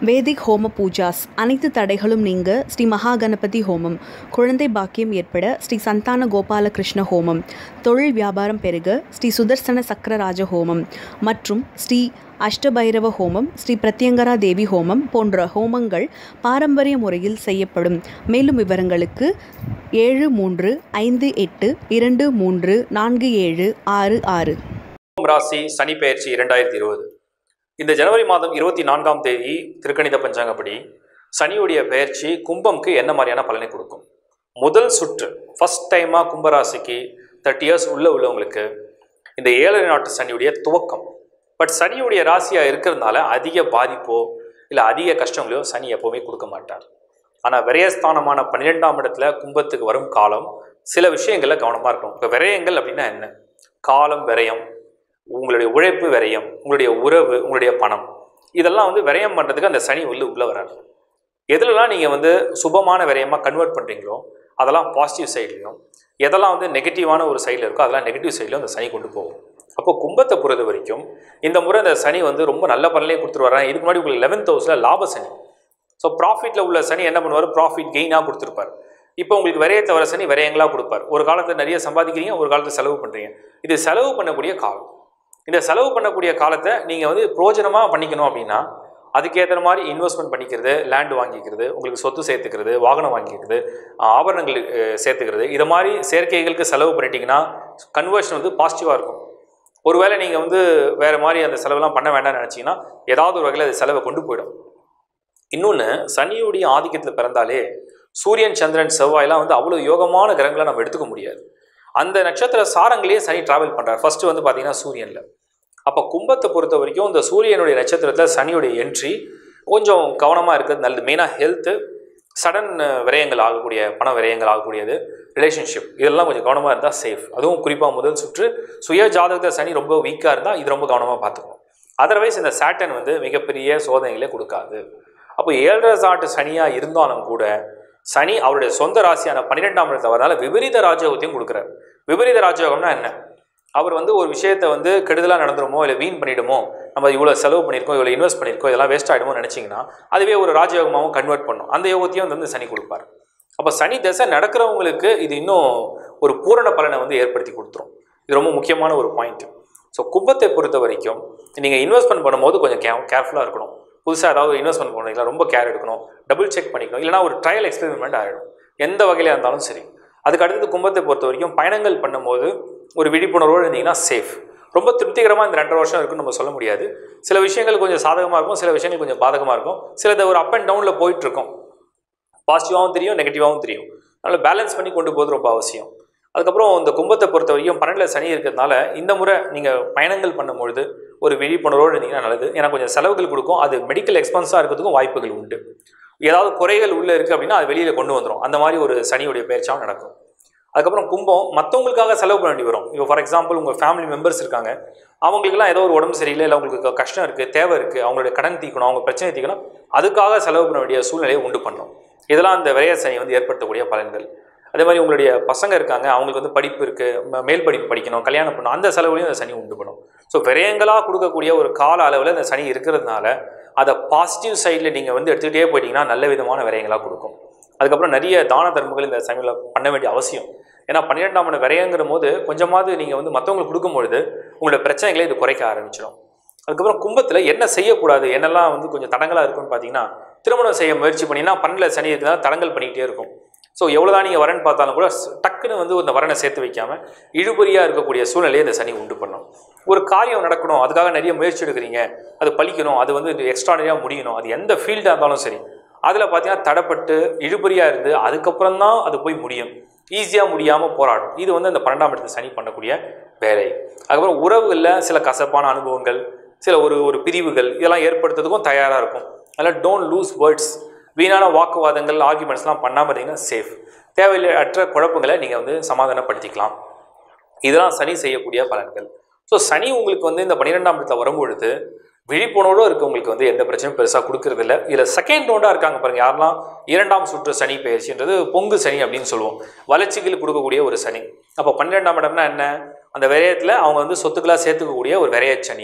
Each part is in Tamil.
வேதிக் ஹோம பூஜாஸ் அனைத்து தடைகளும் நீங்க ஸ்ரீ மகா கணபதி ஹோமம் குழந்தை பாக்கியம் ஏற்பட ஸ்ரீ சந்தான கோபாலகிருஷ்ண ஹோமம் தொழில் வியாபாரம் பெருக ஸ்ரீ சுதர்சன சக்கரராஜ ஹோமம் மற்றும் ஸ்ரீ அஷ்டபைரவ ஹோமம் ஸ்ரீ பிரத்யங்கரா தேவி ஹோமம் போன்ற ஹோமங்கள் பாரம்பரிய முறையில் செய்யப்படும் மேலும் விவரங்களுக்கு ஏழு மூன்று ஐந்து எட்டு இரண்டு மூன்று நான்கு ஏழு ஆறு ஆறு கும்பம் ராசி சனி பெயர்ச்சி இரண்டாயிரத்தி இருபது இந்த ஜனவரி மாதம் இருபத்தி நான்காம் தேதி திருக்கணித பஞ்சாங்கப்படி சனியுடைய பெயர்ச்சி கும்பம்க்கு என்ன மாதிரியான பலனை கொடுக்கும் முதல் சுற்று ஃபர்ஸ்ட் டைமாக கும்பராசிக்கு தேர்ட்டி இயர்ஸ் உள்ள உள்ளவங்களுக்கு இந்த ஏழரை நாட்டு சனியுடைய துவக்கம் பட் சனியுடைய ராசியாக இருக்கிறதுனால அதிக பாதிப்போ இல்லை அதிக கஷ்டங்களையோ சனி எப்போவுமே கொடுக்க மாட்டார் ஆனால் விரயஸ்தானமான பன்னிரெண்டாம் இடத்துல கும்பத்துக்கு வரும் காலம் சில விஷயங்களில் கவனமாக இருக்கணும் இப்போ விரயங்கள் அப்படின்னா என்ன காலம் விரயம் உங்களுடைய உழைப்பு விரயம் உங்களுடைய உறவு உங்களுடைய பணம் இதெல்லாம் வந்து விரயம் பண்ணுறதுக்கு அந்த சனி உள்ள உள்ள வராது எதுலலாம் நீங்கள் வந்து சுபமான விரயமாக கன்வெர்ட் பண்ணுறீங்களோ அதெல்லாம் பாசிட்டிவ் சைட்லையும் எதெல்லாம் வந்து நெகட்டிவான ஒரு சைடில் இருக்கோ அதெல்லாம் நெகட்டிவ் சைட்லையும் அந்த சனி கொண்டு போகும் அப்போ கும்பத்தை பொறுத்த வரைக்கும் இந்த முறை இந்த சனி வந்து ரொம்ப நல்ல பலனே கொடுத்துட்டு வரேன் இதுக்கு முன்னாடி உங்களுக்கு லெவன்த் ஹவுஸில் லாப சனி ஸோ ப்ராஃபிட்டில் உள்ள சனி என்ன பண்ணுவார் ப்ராஃபிட் கெயினாக கொடுத்துருப்பார் இப்போ உங்களுக்கு விரையத்தை வர சனி விரயங்களாக கொடுப்பார் ஒரு காலத்தில் நிறைய சம்பாதிக்கிறீங்க ஒரு காலத்தில் செலவு பண்ணுறீங்க இது செலவு பண்ணக்கூடிய காலம் இந்த செலவு பண்ணக்கூடிய காலத்தை நீங்கள் வந்து பிரோஜனமாக பண்ணிக்கணும் அப்படின்னா அதுக்கேற்ற மாதிரி இன்வெஸ்ட்மெண்ட் பண்ணிக்கிறது லேண்டு வாங்கிக்கிறது உங்களுக்கு சொத்து சேர்த்துக்கிறது வாகனம் வாங்கிக்கிறது ஆபரணங்கள் அஹ், சேர்த்துக்கிறது இது மாதிரி சேர்க்கைகளுக்கு செலவு பண்ணிட்டீங்கன்னா கன்வர்ஷன் வந்து பாசிட்டிவாக இருக்கும் ஒருவேளை நீங்கள் வந்து வேறு மாதிரி அந்த செலவெல்லாம் பண்ண வேண்டாம்னு நினச்சிங்கன்னா ஏதாவது ஒரு வகையில் அது செலவை கொண்டு போயிடும் இன்னொன்று சனியுடைய ஆதிக்கத்தில் பிறந்தாலே சூரியன் சந்திரன் செவ்வாயெல்லாம் வந்து அவ்வளோ யோகமான கிரகங்களை நம்ம எடுத்துக்க முடியாது அந்த நட்சத்திர சாரங்களே சனி டிராவல் பண்ணுறார் ஃபர்ஸ்ட் வந்து பார்த்தீங்கன்னா சூரியனில் அப்போ கும்பத்தை பொறுத்த வரைக்கும் இந்த சூரியனுடைய நட்சத்திரத்தில் சனியுடைய என்ட்ரி கொஞ்சம் கவனமாக இருக்கிறது நல்லது மெயினாக ஹெல்த்து சடன் விரயங்கள் ஆகக்கூடிய பண விரயங்கள் ஆகக்கூடியது ரிலேஷன்ஷிப் இதெல்லாம் கொஞ்சம் கவனமாக இருந்தால் சேஃப் அதுவும் குறிப்பாக முதல் சுற்று சுய ஜாதகத்தில் சனி ரொம்ப வீக்காக இருந்தால் இது ரொம்ப கவனமாக பார்த்துக்கணும் அதர்வைஸ் இந்த சாட்டன் வந்து மிகப்பெரிய சோதனைகளை கொடுக்காது அப்போ ஏழரை சாட்டு சனியாக இருந்தாலும் கூட சனி அவருடைய சொந்த ராசியான பன்னிரெண்டாம் இடத்துல வரனால விபரீத ராஜயோகத்தையும் கொடுக்குறாரு விபரீத ராஜயோகம்னா என்ன அவர் வந்து ஒரு விஷயத்தை வந்து கெடுதலாக நடந்துருமோ இல்லை வீண் பண்ணிடுமோ நம்ம இவ்வளோ செலவு பண்ணியிருக்கோம் இவ்வளோ இன்வெஸ்ட் பண்ணியிருக்கோம் இதெல்லாம் வேஸ்ட் ஆகிடுமோ நினச்சிங்கன்னா அதுவே ஒரு ராஜயோகமாகவும் கன்வெர்ட் பண்ணும் அந்த யோகத்தையும் வந்து சனி கொடுப்பார் அப்போ சனி தசை நடக்கிறவங்களுக்கு இது இன்னும் ஒரு பூரண பலனை வந்து ஏற்படுத்தி கொடுத்துரும் இது ரொம்ப முக்கியமான ஒரு பாயிண்ட் ஸோ கும்பத்தை பொறுத்த வரைக்கும் நீங்கள் இன்வெஸ்ட்மெண்ட் பண்ணும்போது கொஞ்சம் கே கேர்ஃபுல்லாக இருக்கணும் புதுசாக ஏதாவது இன்வெஸ்ட்மெண்ட் பண்ணுறீங்களா ரொம்ப கேர் எடுக்கணும் டபுள் செக் பண்ணிக்கணும் இல்லைனா ஒரு ட்ரையல் எக்ஸ்பெரிமெண்ட் ஆகிடும் எந்த வகையில இருந்தாலும் சரி அதுக்கு அடுத்தது கும்பத்தை பொறுத்த வரைக்கும் பயணங்கள் பண்ணும்போது ஒரு விழிப்புணர்வோடு இருந்தீங்கன்னா சேஃப் ரொம்ப திருப்திகரமாக இந்த ரெண்டரை வருஷம் இருக்குன்னு நம்ம சொல்ல முடியாது சில விஷயங்கள் கொஞ்சம் சாதகமாக இருக்கும் சில விஷயங்கள் கொஞ்சம் பாதகமாக இருக்கும் சிலது ஒரு அப் அண்ட் டவுனில் போயிட்டு இருக்கும் பாசிட்டிவாகவும் தெரியும் நெகட்டிவாகவும் தெரியும் அதனால் பேலன்ஸ் பண்ணி கொண்டு போகிறது ரொம்ப அவசியம் அதுக்கப்புறம் இந்த கும்பத்தை பொறுத்த வரைக்கும் பன்னெண்டில் சனி இருக்கிறதுனால இந்த முறை நீங்கள் பயணங்கள் பண்ணும்பொழுது ஒரு விழிப்புணர்வோடு இருந்தீங்கன்னா நல்லது ஏன்னா கொஞ்சம் செலவுகள் கொடுக்கும் அது மெடிக்கல் எக்ஸ்பென்ஸாக இருக்கிறதுக்கும் வாய்ப்புகள் உண்டு ஏதாவது குறைகள் உள்ளே இருக்குது அப்படின்னா அது வெளியில் கொண்டு வந்துடும் அந்த மாதிரி ஒரு சனியுடைய பயிற்சியாகவும் நடக்கும் அதுக்கப்புறம் கும்பம் மற்றவங்களுக்காக செலவு பண்ண வேண்டி வரும் இப்போ ஃபார் எக்ஸாம்பிள் உங்கள் ஃபேமிலி மெம்பர்ஸ் இருக்காங்க அவங்களுக்குலாம் ஏதோ ஒரு உடம்பு சரியில்லை இல்லை அவங்களுக்கு கஷ்டம் இருக்குது தேவை இருக்குது அவங்களுடைய கடன் தீக்கணும் அவங்க பிரச்சனை தீக்கணும் அதுக்காக செலவு பண்ண வேண்டிய சூழ்நிலையை உண்டு பண்ணும் இதெல்லாம் அந்த விரைய சனி வந்து ஏற்படுத்தக்கூடிய பலன்கள் அதே மாதிரி உங்களுடைய பசங்க இருக்காங்க அவங்களுக்கு வந்து படிப்பு இருக்குது மேல் படிப்பு படிக்கணும் கல்யாணம் பண்ணணும் அந்த செலவுலையும் அந்த சனி உண்டு பண்ணும் ஸோ விரயங்களாக கொடுக்கக்கூடிய ஒரு கால அளவில் இந்த சனி இருக்கிறதுனால அதை பாசிட்டிவ் சைடில் நீங்கள் வந்து எடுத்துக்கிட்டே போயிட்டீங்கன்னா நல்ல விதமான விரயங்களாக கொடுக்கும் அதுக்கப்புறம் நிறைய தான தர்மங்கள் இந்த சமயத்தில் பண்ண வேண்டிய அவசியம் ஏன்னா பன்னிரெண்டாம் மணி விரயங்கிற போது கொஞ்சமாவது நீங்கள் வந்து மற்றவங்களுக்கு கொடுக்கும்பொழுது உங்களோட பிரச்சனைகளை இது குறைக்க ஆரம்பிச்சிடும் அதுக்கப்புறம் கும்பத்தில் என்ன செய்யக்கூடாது என்னெல்லாம் வந்து கொஞ்சம் தடங்களாக இருக்குன்னு பார்த்தீங்கன்னா திருமணம் செய்ய முயற்சி பண்ணினா பன்னெண்டில் சனி இருக்கிறதா தடங்கல் பண்ணிக்கிட்டே இருக்கும் ஸோ எவ்வளோதான் நீங்கள் வரன் பார்த்தாலும் கூட ஸ்- டக்குன்னு வந்து இந்த வரனை சேர்த்து வைக்காமல் இழுபறியாக இருக்கக்கூடிய சூழ்நிலையை இந்த சனி உண்டு பண்ணும் ஒரு காரியம் நடக்கணும் அதுக்காக நிறைய முயற்சி எடுக்கிறீங்க அது பழிக்கணும் அது வந்து எக்ஸ்ட்ரானரியாக முடியணும் அது எந்த ஃபீல்டாக இருந்தாலும் சரி அதில் பார்த்தீங்கன்னா தடப்பட்டு இழுபறியாக இருந்து அதுக்கப்புறம் தான் அது போய் முடியும் ஈஸியாக முடியாமல் போராடும் இது வந்து அந்த பன்னெண்டாம் இடத்துல சனி பண்ணக்கூடிய வேலை அதுக்கப்புறம் உறவுகளில் சில கசப்பான அனுபவங்கள் சில ஒரு ஒரு பிரிவுகள் இதெல்லாம் ஏற்படுத்துறதுக்கும் தயாராக இருக்கும் அதனால் டோன்ட் லூஸ் வேர்ட்ஸ் வீணான வாக்குவாதங்கள் ஆர்குமெண்ட்ஸ்லாம் பண்ணாமல் இருந்தீங்கன்னா சேஃப் தேவையில்லை அற்ற குழப்பங்களை நீங்கள் வந்து சமாதானப்படுத்திக்கலாம் இதெல்லாம் சனி செய்யக்கூடிய பலன்கள் ஸோ சனி உங்களுக்கு வந்து இந்த பன்னிரெண்டாம் இடத்துல வரும்பொழுது விழிப்புணர்வோடு இருக்கவங்களுக்கு வந்து எந்த பிரச்சனையும் பெருசாக கொடுக்கறது இல்லை இதில் செகண்ட் ரவுண்டாக இருக்காங்க பாருங்க யாரெல்லாம் இரண்டாம் சுற்று சனி பயிற்சின்றது பொங்கு சனி அப்படின்னு சொல்லுவோம் வளர்ச்சிகள் கொடுக்கக்கூடிய ஒரு சனி அப்போ பன்னிரெண்டாம் இடம்னா என்ன அந்த விரயத்தில் அவங்க வந்து சொத்துக்களாக சேர்த்துக்கக்கூடிய ஒரு விரய சனி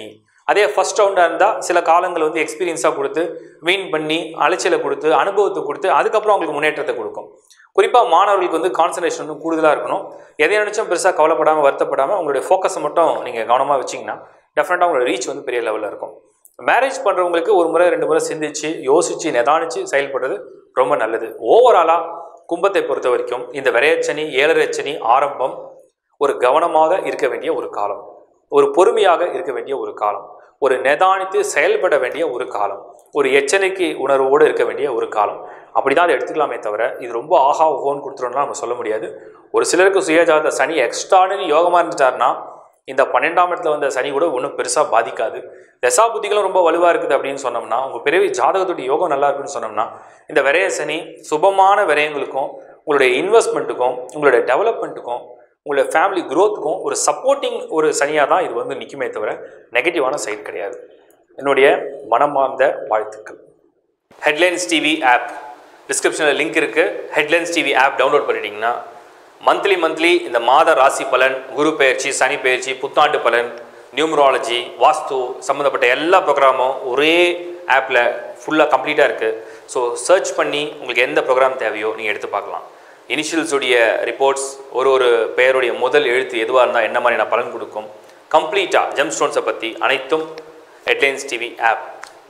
அதே ஃபர்ஸ்ட் ரவுண்டாக இருந்தால் சில காலங்கள் வந்து எக்ஸ்பீரியன்ஸாக கொடுத்து வின் பண்ணி அலைச்சலை கொடுத்து அனுபவத்தை கொடுத்து அதுக்கப்புறம் அவங்களுக்கு முன்னேற்றத்தை கொடுக்கும் குறிப்பாக மாணவர்களுக்கு வந்து கான்சன்ட்ரேஷன் வந்து கூடுதலாக இருக்கணும் எதை நினச்சும் பெருசாக கவலைப்படாமல் வருத்தப்படாமல் உங்களுடைய ஃபோக்கஸை மட்டும் நீங்கள் கவனமாக வச்சிங்கன்னா டெஃபினட்டாக உங்களோட ரீச் வந்து பெரிய லெவலில் இருக்கும் மேரேஜ் பண்ணுறவங்களுக்கு ஒரு முறை ரெண்டு முறை சிந்திச்சு யோசித்து நிதானித்து செயல்படுறது ரொம்ப நல்லது ஓவராலாக கும்பத்தை பொறுத்த வரைக்கும் இந்த விரையச்சனி ஏழரைச்சனி ஆரம்பம் ஒரு கவனமாக இருக்க வேண்டிய ஒரு காலம் ஒரு பொறுமையாக இருக்க வேண்டிய ஒரு காலம் ஒரு நிதானித்து செயல்பட வேண்டிய ஒரு காலம் ஒரு எச்சரிக்கை உணர்வோடு இருக்க வேண்டிய ஒரு காலம் அப்படி தான் அதை எடுத்துக்கலாமே தவிர இது ரொம்ப ஆஹா ஓஹோன்னு கொடுத்துருன்னா நம்ம சொல்ல முடியாது ஒரு சிலருக்கு சுயஜாத சனி எக்ஸ்ட்ரானரி யோகமாக இருந்துட்டாருன்னா இந்த பன்னெண்டாம் இடத்துல வந்த சனி கூட ஒன்றும் பெருசாக பாதிக்காது தசா புத்திகளும் ரொம்ப வலுவாக இருக்குது அப்படின்னு சொன்னோம்னா உங்கள் பிறவி ஜாதகத்துடைய யோகம் நல்லா இருக்குன்னு சொன்னோம்னா இந்த விரய சனி சுபமான விரயங்களுக்கும் உங்களுடைய இன்வெஸ்ட்மெண்ட்டுக்கும் உங்களுடைய டெவலப்மெண்ட்டுக்கும் உங்களுடைய ஃபேமிலி க்ரோத்துக்கும் ஒரு சப்போர்ட்டிங் ஒரு சனியாக தான் இது வந்து நிற்குமே தவிர நெகட்டிவான சைட் கிடையாது என்னுடைய மனமார்ந்த வாழ்த்துக்கள் ஹெட்லைன்ஸ் டிவி ஆப் டிஸ்கிரிப்ஷனில் லிங்க் இருக்குது ஹெட்லைன்ஸ் டிவி ஆப் டவுன்லோட் பண்ணிட்டீங்கன்னா மந்த்லி மந்த்லி இந்த மாத ராசி பலன் குரு பெயர்ச்சி சனி பெயர்ச்சி புத்தாண்டு பலன் நியூமராலஜி வாஸ்து சம்மந்தப்பட்ட எல்லா ப்ரோக்ராமும் ஒரே ஆப்பில் ஃபுல்லாக கம்ப்ளீட்டாக இருக்குது ஸோ சர்ச் பண்ணி உங்களுக்கு எந்த ப்ரோக்ராம் தேவையோ நீங்கள் எடுத்து பார்க்கலாம் இனிஷியல்ஸுடைய ரிப்போர்ட்ஸ் ஒரு ஒரு பெயருடைய முதல் எழுத்து எதுவாக இருந்தால் என்ன மாதிரியான பலன் கொடுக்கும் கம்ப்ளீட்டாக ஜெம் ஸ்டோன்ஸை பற்றி அனைத்தும் headlines TV app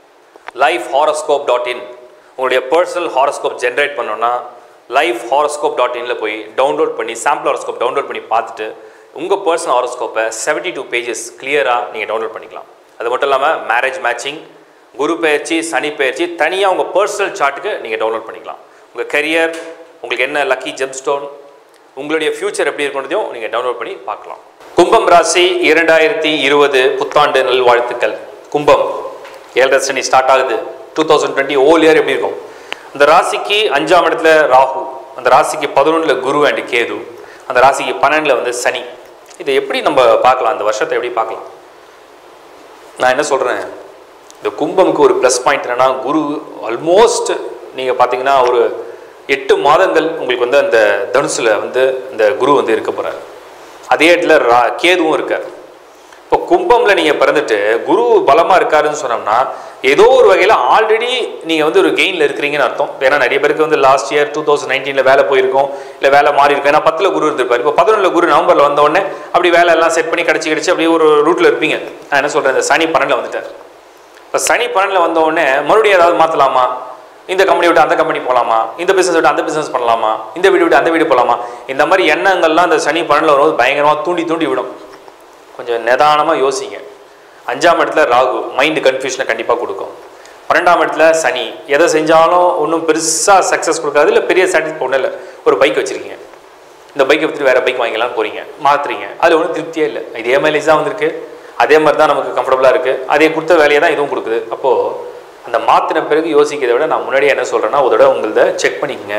life horoscope dot in உங்களுடைய பர்சனல் ஹாரோஸ்கோப் ஜென்ரேட் பண்ணோன்னா லைஃப் ஹாரோஸ்கோப் டாட் இனில் போய் டவுன்லோட் பண்ணி சாம்பிள் ஹாரோஸ்கோப் டவுன்லோட் பண்ணி பார்த்துட்டு உங்கள் பர்சனல் ஹாரோஸ்கோப்பை செவன்ட்டி டூ பேஜஸ் கிளியராக நீங்கள் டவுன்லோட் பண்ணிக்கலாம் அது மட்டும் இல்லாமல் மேரேஜ் மேட்சிங் குரு பயிற்சி சனி பயிற்சி தனியாக உங்கள் பர்சனல் சார்ட்டுக்கு நீங்கள் டவுன்லோட் பண்ணிக்கலாம் உங்கள் கரியர் உங்களுக்கு என்ன லக்கி ஜெம் ஸ்டோன் உங்களுடைய ஃப்யூச்சர் எப்படி இருக்குன்றதையும் நீங்கள் டவுன்லோட் பண்ணி பார்க்கலாம் கும்பம் ராசி இரண்டாயிரத்தி இருபது புத்தாண்டு நல்வாழ்த்துக்கள் கும்பம் ஏழரை சனி ஸ்டார்ட் ஆகுது two thousand twenty all year எப்படி இருக்கும் அந்த ராசிக்கு அஞ்சாம் இடத்துல ராகு அந்த ராசிக்கு பதினொன்றில் குரு அண்ட் கேது அந்த ராசிக்கு பன்னெண்டில் வந்து சனி இதை எப்படி நம்ம பார்க்கலாம் அந்த வருஷத்தை எப்படி பார்க்கலாம் நான் என்ன சொல்கிறேன் இந்த கும்பமுக்கு ஒரு ப்ளஸ் பாயிண்ட் என்னன்னா குரு ஆல்மோஸ்ட் நீங்கள் பார்த்தீங்கன்னா ஒரு எட்டு மாதங்கள் உங்களுக்கு வந்து அந்த தனுசில் வந்து இந்த குரு வந்து இருக்க போகிறார் அதே இடத்துல ரா கேதுவும் இருக்கார் இப்போ கும்பமில் நீங்கள் பிறந்துட்டு குரு பலமாக இருக்காருன்னு சொன்னோம்னா ஏதோ ஒரு வகையில் ஆல்ரெடி நீங்கள் வந்து ஒரு கெயினில் இருக்கிறீங்கன்னு அர்த்தம் ஏன்னா நிறைய பேருக்கு வந்து லாஸ்ட் இயர் டூ தௌசண்ட் நைன்டீனில் வேலை போயிருக்கும் இல்லை வேலை மாறி இருக்கும் ஏன்னா பத்தில் குரு இருந்திருப்பார் இப்போ பதினொன்றில் குரு நவம்பரில் வந்த உடனே அப்படி வேலை எல்லாம் செட் பண்ணி கிடச்சி கிடச்சி அப்படியே ஒரு ரூட்டில் இருப்பீங்க நான் என்ன சொல்கிறேன் இந்த சனி பன்னெண்டில் வந்துட்டார் இப்போ சனி பன்னெண்டில் வந்த உடனே மறுபடியும் ஏதாவது மாற்றலாமா இந்த கம்பெனி விட்டு அந்த கம்பெனி போகலாமா இந்த பிஸ்னஸ் விட்டு அந்த பிஸ்னஸ் பண்ணலாமா இந்த வீடு விட்டு அந்த வீடு போகலாமா இந்த மாதிரி எண்ணங்கள்லாம் இந்த சனி பன்னெண்டில் வரும்போது பயங்கரமாக தூண்டி தூண்டி விடும் கொஞ்சம் நிதானமாக யோசிங்க அஞ்சாம் இடத்துல ராகு மைண்டு கன்ஃபியூஷனை கண்டிப்பாக கொடுக்கும் பன்னெண்டாம் இடத்துல சனி எதை செஞ்சாலும் ஒன்றும் பெருசாக சக்ஸஸ் கொடுக்காது இல்லை பெரிய சாட்டிஸ்ஃபை ஒன்றும் இல்லை ஒரு பைக் வச்சுருக்கீங்க இந்த பைக்கை விட்டு வேறு பைக் வாங்கிக்கலாம் போகிறீங்க மாற்றுறீங்க அது ஒன்றும் திருப்தியே இல்லை இதே மைலேஜ் தான் வந்திருக்கு அதே மாதிரி தான் நமக்கு கம்ஃபர்டபுளாக இருக்குது அதே கொடுத்த வேலையை தான் இதுவும் கொடுக்குது அப்போது அந்த மாற்றின பிறகு யோசிக்கிறதை விட நான் முன்னாடியே என்ன சொல்கிறேன்னா ஒரு தடவை உங்களத செக் பண்ணிக்கங்க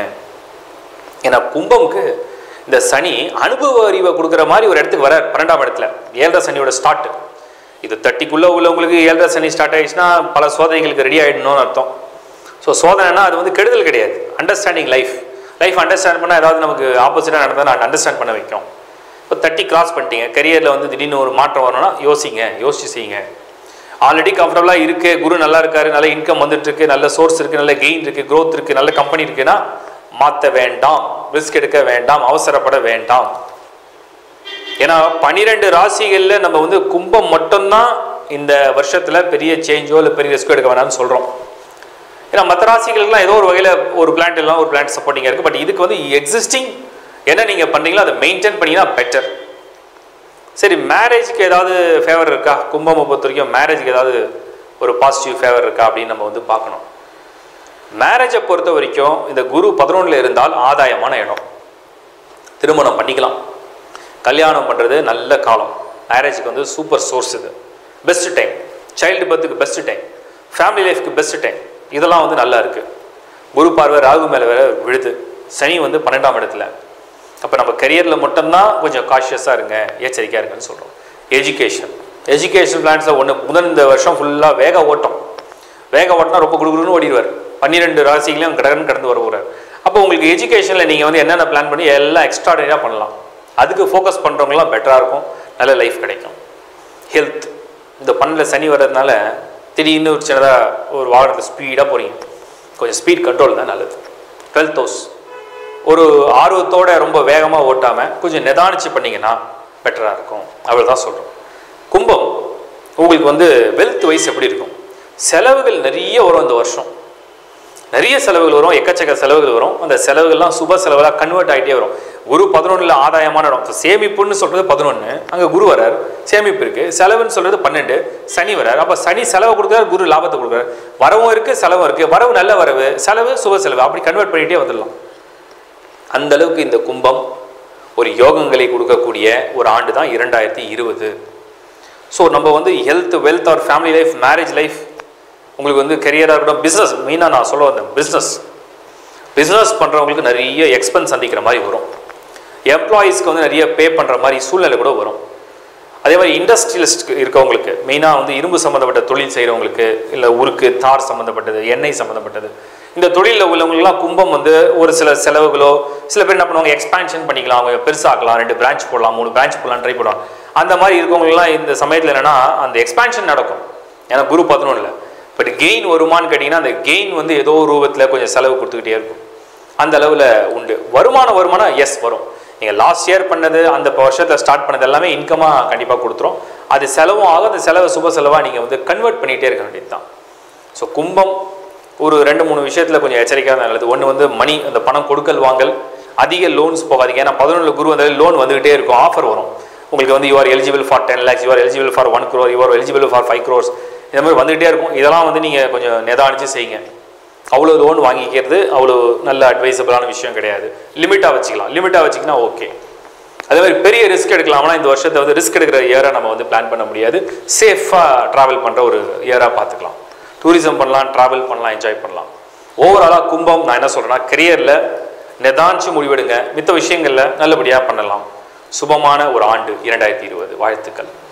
ஏன்னா கும்பமுக்கு இந்த சனி அனுபவ அறிவை கொடுக்குற மாதிரி ஒரு இடத்துக்கு வர பன்னெண்டாம் இடத்துல ஏழரை சனியோட ஸ்டார்ட் இது தட்டிக்குள்ளே உள்ளவங்களுக்கு ஏழரை சனி ஸ்டார்ட் ஆயிடுச்சுன்னா பல சோதனைகளுக்கு ரெடி ஆகிடணும்னு அர்த்தம் ஸோ சோதனைனா அது வந்து கெடுதல் கிடையாது அண்டர்ஸ்டாண்டிங் லைஃப் லைஃப் அண்டர்ஸ்டாண்ட் பண்ணால் ஏதாவது நமக்கு ஆப்போசிட்டாக நடந்தால் நான் அண்டர்ஸ்டாண்ட் பண்ண வைக்கும் இப்போ தட்டி கிராஸ் பண்ணிட்டீங்க கரியரில் வந்து திடீர்னு ஒரு மாற்றம் வரணும்னா யோசிங்க யோசிச்சு செய்யுங்க ஆல்ரெடி கம்ஃபர்டபுளாக இருக்குது குரு நல்லா இருக்காரு நல்ல இன்கம் வந்துட்டு இருக்கு நல்ல சோர்ஸ் இருக்குது நல்ல கெயின் இருக்குது growth இருக்குது நல்ல கம்பெனி இருக்குன்னா மாற்ற வேண்டாம் ரிஸ்க் எடுக்க வேண்டாம் அவசரப்பட வேண்டாம் ஏன்னா பனிரெண்டு ராசிகளில் நம்ம வந்து கும்பம் மட்டும்தான் இந்த வருஷத்தில் பெரிய சேஞ்சோ இல்லை பெரிய ரிஸ்க் எடுக்க வேணாம்னு சொல்கிறோம் ஏன்னா மற்ற ராசிகளுக்குலாம் ஏதோ ஒரு வகையில் ஒரு பிளான்ட் எல்லாம் ஒரு பிளான்ட் சப்போர்ட்டிங்காக இருக்குது பட் இதுக்கு வந்து எக்ஸிஸ்டிங் என்ன நீங்கள் பண்ணீங்களோ அதை மெயின்டைன் பண்ணிங்கன்னா பெட்டர் சரி மேரேஜ்க்கு ஏதாவது ஃபேவர் இருக்கா கும்பமை பொறுத்த வரைக்கும் மேரேஜ்க்கு ஏதாவது ஒரு பாசிட்டிவ் ஃபேவர் இருக்கா அப்படின்னு நம்ம வந்து பார்க்கணும் மேரேஜை பொறுத்த வரைக்கும் இந்த குரு பதினொன்றில் இருந்தால் ஆதாயமான இடம் திருமணம் பண்ணிக்கலாம் கல்யாணம் பண்ணுறது நல்ல காலம் மேரேஜுக்கு வந்து சூப்பர் சோர்ஸ் இது பெஸ்ட் டைம் சைல்டு பர்த்துக்கு பெஸ்ட் டைம் ஃபேமிலி லைஃப்க்கு பெஸ்ட் டைம் இதெல்லாம் வந்து நல்லா இருக்குது குரு பார்வை ராகு மேலே வேற விழுது சனி வந்து பன்னெண்டாம் இடத்துல அப்போ நம்ம கரியரில் மட்டும்தான் கொஞ்சம் காஷியஸாக இருங்க எச்சரிக்கையாக இருங்கன்னு சொல்கிறோம் எஜுகேஷன் எஜுகேஷன் பிளான்ஸில் ஒன்று முதல் இந்த வருஷம் ஃபுல்லாக வேக ஓட்டம் வேக ஓட்டினா ரொம்ப குடுகுடுன்னு ஓடிடுவார் பன்னிரெண்டு ராசிகளையும் கடகன் கடந்து வர போகிறார் அப்போ உங்களுக்கு எஜுகேஷனில் நீங்கள் வந்து என்னென்ன பிளான் பண்ணி எல்லாம் எக்ஸ்ட்ராடனரியாக பண்ணலாம் அதுக்கு ஃபோக்கஸ் பண்ணுறவங்களாம் பெட்டராக இருக்கும் நல்ல லைஃப் கிடைக்கும் ஹெல்த் இந்த பன்னெண்டில் சனி வர்றதுனால திடீர்னு ஒரு சின்னதாக ஒரு வாகனத்தில் ஸ்பீடாக போகிறீங்க கொஞ்சம் ஸ்பீட் கண்ட்ரோல் தான் நல்லது டுவெல்த் ஹவுஸ் ஒரு ஆர்வத்தோட ரொம்ப வேகமாக ஓட்டாமல் கொஞ்சம் நிதானிச்சு பண்ணீங்கன்னா பெட்டராக இருக்கும் அவ்வளோ தான் சொல்கிறோம் கும்பம் உங்களுக்கு வந்து வெல்த் வைஸ் எப்படி இருக்கும் செலவுகள் நிறைய வரும் இந்த வருஷம் நிறைய செலவுகள் வரும் எக்கச்சக்க செலவுகள் வரும் அந்த செலவுகள்லாம் சுப செலவுகளாக கன்வெர்ட் ஆகிட்டே வரும் குரு பதினொன்றில் ஆதாயமான இடம் So, சேமிப்புன்னு சொல்கிறது பதினொன்று அங்கே குரு வரார் சேமிப்பு இருக்குது செலவுன்னு சொல்கிறது பன்னெண்டு சனி வரார் அப்போ சனி செலவை கொடுக்குறாரு குரு லாபத்தை கொடுக்குறாரு வரவும் இருக்குது செலவும் இருக்குது வரவு நல்ல வரவு செலவு சுப செலவு அப்படி கன்வெர்ட் பண்ணிகிட்டே வந்துடலாம் அந்த அளவுக்கு இந்த கும்பம் ஒரு யோகங்களை கொடுக்கக்கூடிய ஒரு ஆண்டு தான் இரண்டாயிரத்தி இருபது ஸோ நம்ம வந்து health wealth or family life marriage life உங்களுக்கு வந்து கெரியராக இருக்கட்டும் பிஸ்னஸ் மெயினாக நான் சொல்ல வந்தேன் பிஸ்னஸ் பிஸ்னஸ் பண்ணுறவங்களுக்கு நிறைய எக்ஸ்பென்ஸ் சந்திக்கிற மாதிரி வரும் எம்ப்ளாயீஸ்க்கு வந்து நிறைய பே பண்ணுற மாதிரி சூழ்நிலை கூட வரும் அதே மாதிரி இண்டஸ்ட்ரியலிஸ்ட் இருக்கவங்களுக்கு மெயினாக வந்து இரும்பு சம்மந்தப்பட்ட தொழில் செய்கிறவங்களுக்கு இல்லை உருக்கு தார் சம்மந்தப்பட்டது எண்ணெய் சம்மந்தப்பட்டது இந்த தொழிலில் உள்ளவங்களுக்குலாம் கும்பம் வந்து ஒரு சில செலவுகளோ சில பேர் என்ன பண்ணுவாங்க எக்ஸ்பான்ஷன் பண்ணிக்கலாம் அவங்க பெருசாக்கலாம் ரெண்டு பிரான்ச் போடலாம் மூணு பிரான்ச் போடலாம் ட்ரை பண்ணுவாங்க அந்த மாதிரி இருக்கவங்களுக்குலாம் இந்த சமயத்தில் என்னென்னா அந்த எக்ஸ்பான்ஷன் நடக்கும் ஏன்னா குரு பதினொன்றில் பட் கெயின் வருமான்னு கேட்டிங்கன்னா அந்த கெயின் வந்து ஏதோ ஒரு ரூபத்தில் கொஞ்சம் செலவு கொடுத்துக்கிட்டே இருக்கும் அந்த அளவில் உண்டு வருமானம் வருமானம் எஸ் வரும் நீங்கள் லாஸ்ட் இயர் பண்ணது அந்த வருஷத்தில் ஸ்டார்ட் பண்ணது எல்லாமே இன்கமாக கண்டிப்பாக கொடுத்துரும் அது செலவும் ஆகும் அந்த செலவை சுப செலவாக நீங்கள் வந்து கன்வெர்ட் பண்ணிகிட்டே இருக்க வேண்டியது தான் ஸோ கும்பம் ஒரு ரெண்டு மூணு விஷயத்தில் கொஞ்சம் எச்சரிக்கையாக நல்லது ஒன்று வந்து மணி அந்த பணம் கொடுக்கல் வாங்கல் அதிக லோன்ஸ் போகாதீங்க ஏன்னா பதினொன்று குரு வந்தாலே லோன் வந்துகிட்டே இருக்கும் ஆஃபர் வரும் உங்களுக்கு வந்து you're eligible for ten lakhs you're eligible for one crore you're eligible for five crores இந்த மாதிரி வந்துகிட்டே இருக்கும் இதெல்லாம் வந்து நீங்கள் கொஞ்சம் நிதானிச்சு செய்யுங்க அவ்வளோ லோன் வாங்கிக்கிறது அவ்வளோ நல்ல அட்வைசபிளான விஷயம் கிடையாது லிமிட்டாக வச்சுக்கலாம் லிமிட்டாக வச்சிங்கன்னா ஓகே அதே மாதிரி பெரிய ரிஸ்க் எடுக்கலாம்னா இந்த வருஷத்தை வந்து ரிஸ்க் எடுக்கிற இயராக நம்ம வந்து பிளான் பண்ண முடியாது சேஃபாக ட்ராவல் பண்ணுற ஒரு இயராக பார்த்துக்கலாம் டூரிசம் பண்ணலாம் ட்ராவல் பண்ணலாம் என்ஜாய் பண்ணலாம் ஓவராலாக கும்பம் நான் என்ன சொல்கிறேன்னா கெரியரில் நிதானிச்சு முடிவெடுங்க மித்த விஷயங்களில் நல்லபடியாக பண்ணலாம் சுபமான ஒரு ஆண்டு இரண்டாயிரத்தி இருபது வாழ்த்துக்கள்